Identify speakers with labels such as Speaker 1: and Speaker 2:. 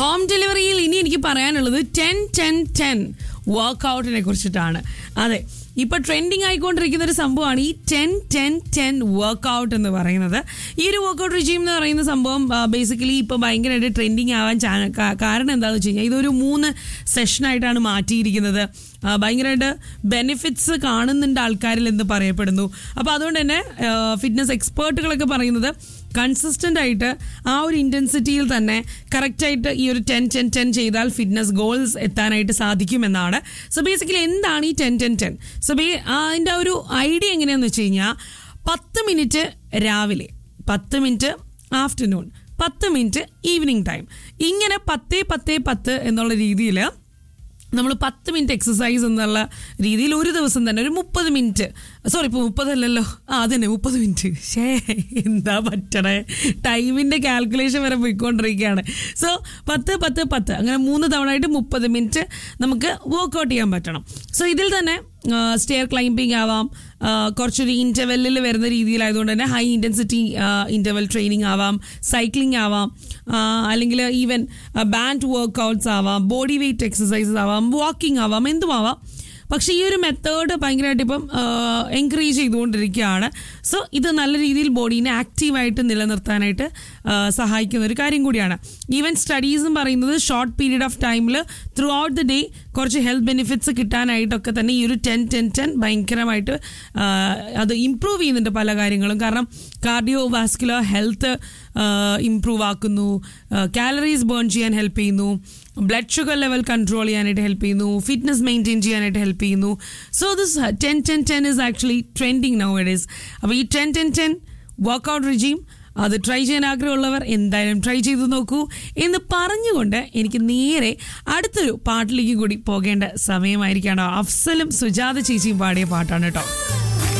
Speaker 1: home ഡെലിവറിയിൽ ഇനി എനിക്ക് പറയാനുള്ളത് ടെൻ ടെൻ ടെൻ വർക്കൗട്ടിനെ കുറിച്ചിട്ടാണ് അതെ ഇപ്പൊ ട്രെൻഡിങ് ആയിക്കൊണ്ടിരിക്കുന്ന ഒരു സംഭവമാണ് ഈ ടെൻ ടെൻ ടെൻ വർക്കൗട്ട് എന്ന് പറയുന്നത് ഈ ഒരു വർക്കൗട്ട് റിജീം എന്ന് പറയുന്ന സംഭവം ബേസിക്കലി ഇപ്പൊ ഭയങ്കരമായിട്ട് ട്രെൻഡിങ് ആവാൻ ചാ- കാ- കാരണം എന്താണെന്ന് വെച്ച് കഴിഞ്ഞാൽ ഇതൊരു മൂന്ന് സെഷനായിട്ടാണ് മാറ്റിയിരിക്കുന്നത് ആ, ഭയങ്കരമായിട്ട് ബെനിഫിറ്റ്സ് കാണുന്നുണ്ട് ആൾക്കാരിൽ എന്ന് പറയപ്പെടുന്നു അപ്പോൾ അതുകൊണ്ട് തന്നെ ഫിറ്റ്നസ് എക്സ്പേർട്ടുകളൊക്കെ പറയുന്നത് കൺസിസ്റ്റന്റ് ആയിട്ട് ആ ഒരു ഇന്റൻസിറ്റിയിൽ തന്നെ കറക്റ്റായിട്ട് ഈ ഒരു ടെൻ ടെൻ ടെൻ ചെയ്താൽ ഫിറ്റ്നസ് ഗോൾസ് എത്താനായിട്ട് സാധിക്കുമെന്നാണ് സോ ബേസിക്കലി എന്താണ് ഈ ടെൻ ടെൻ ടെൻ സോ ബേ അതിൻ്റെ ഒരു ഐഡിയ എങ്ങനെയാണെന്ന് വെച്ച് കഴിഞ്ഞാൽ പത്ത് മിനിറ്റ് രാവിലെ പത്ത് മിനിറ്റ് ആഫ്റ്റർനൂൺ പത്ത് മിനിറ്റ് ഈവനിങ് ടൈം ഇങ്ങനെ പത്തേ പത്തേ പത്ത് എന്നുള്ള രീതിയിൽ നമ്മൾ പത്ത് മിനിറ്റ് എക്സസൈസ് എന്നുള്ള രീതിയിൽ ഒരു ദിവസം തന്നെ ഒരു മുപ്പത് മിനിറ്റ് സോറി ഇപ്പോൾ മുപ്പതല്ലല്ലോ ആ അതന്നെ മുപ്പത് മിനിറ്റ് ഷേ എന്താ പറ്റണേ ടൈമിൻ്റെ കാൽക്കുലേഷൻ വരെ പോയിക്കൊണ്ടിരിക്കുകയാണ് സോ പത്ത് പത്ത് പത്ത് അങ്ങനെ മൂന്ന് തവണ ആയിട്ട് മുപ്പത് മിനിറ്റ് നമുക്ക് വർക്കൗട്ട് ചെയ്യാൻ പറ്റണം സോ ഇതിൽ തന്നെ സ്റ്റെയർ ക്ലൈംബിംഗ് ആവാം ആ, കുറച്ചൊരു ഇൻ്റർവെല്ലിൽ വരുന്ന രീതിയിലായതുകൊണ്ട് തന്നെ ഹൈ ഇൻറ്റൻസിറ്റി ഇൻ്റർവെൽ ട്രെയിനിങ് ആവാം സൈക്ലിംഗ് ആവാം ആ, അല്ലെങ്കിൽ ഈവൻ ബാൻഡ് വർക്കൗട്ട്സ് ആവാം ബോഡി വെയ്റ്റ് എക്സസൈസസ് ആവാം വാക്കിംഗ് ആവാം എന്തുമാവാം പക്ഷേ ഈ ഒരു മെത്തേഡ് ഭയങ്കരമായിട്ട് ഇപ്പം എൻകറേജ് ചെയ്തുകൊണ്ടിരിക്കുകയാണ് സോ ഇത് നല്ല രീതിയിൽ ബോഡീനെ ആക്റ്റീവായിട്ട് നിലനിർത്താനായിട്ട് ആ, സഹായിക്കുന്ന ഒരു കാര്യം കൂടിയാണ് ഈവൻ സ്റ്റഡീസും പറയുന്നത് ഷോർട്ട് പീരീഡ് ഓഫ് ടൈമിൽ ത്രൂ ഔട്ട് ദ ഡേ കുറച്ച് ഹെൽത്ത് ബെനിഫിറ്റ്സ് കിട്ടാനായിട്ടൊക്കെ തന്നെ ഈ ഒരു ടെൻ ടെൻ ടെൻ ഭയങ്കരമായിട്ട് ആ, അത് ഇമ്പ്രൂവ് ചെയ്യുന്നുണ്ട് പല കാര്യങ്ങളും കാരണം കാർഡിയോ വാസ്കുലർ ഹെൽത്ത് ഇമ്പ്രൂവ് ആക്കുന്നു കാലറീസ് ബേൺ ചെയ്യാൻ ഹെൽപ്പ് ചെയ്യുന്നു ബ്ലഡ് ഷുഗർ ലെവൽ കൺട്രോൾ ചെയ്യാനായിട്ട് ഹെൽപ്പ് ചെയ്യുന്നു ഫിറ്റ്നസ് മെയിൻറ്റെയിൻ ചെയ്യാനായിട്ട് ഹെൽപ്പ് ചെയ്യുന്നു so this ten ten ten is actually trending now ഇഡീസ് അപ്പോൾ ഈ ten ten ten workout regime അത് ട്രൈ ചെയ്യാൻ ആഗ്രഹമുള്ളവർ എന്തായാലും ട്രൈ ചെയ്ത് നോക്കൂ എന്ന് പറഞ്ഞുകൊണ്ട് എനിക്ക് നേരെ അടുത്തൊരു പാട്ടിലേക്ക് കൂടി പോകേണ്ട സമയമായിരിക്കണം അഫ്സലും സുജാത ചേച്ചിയും പാടിയ പാട്ടാണ് കേട്ടോ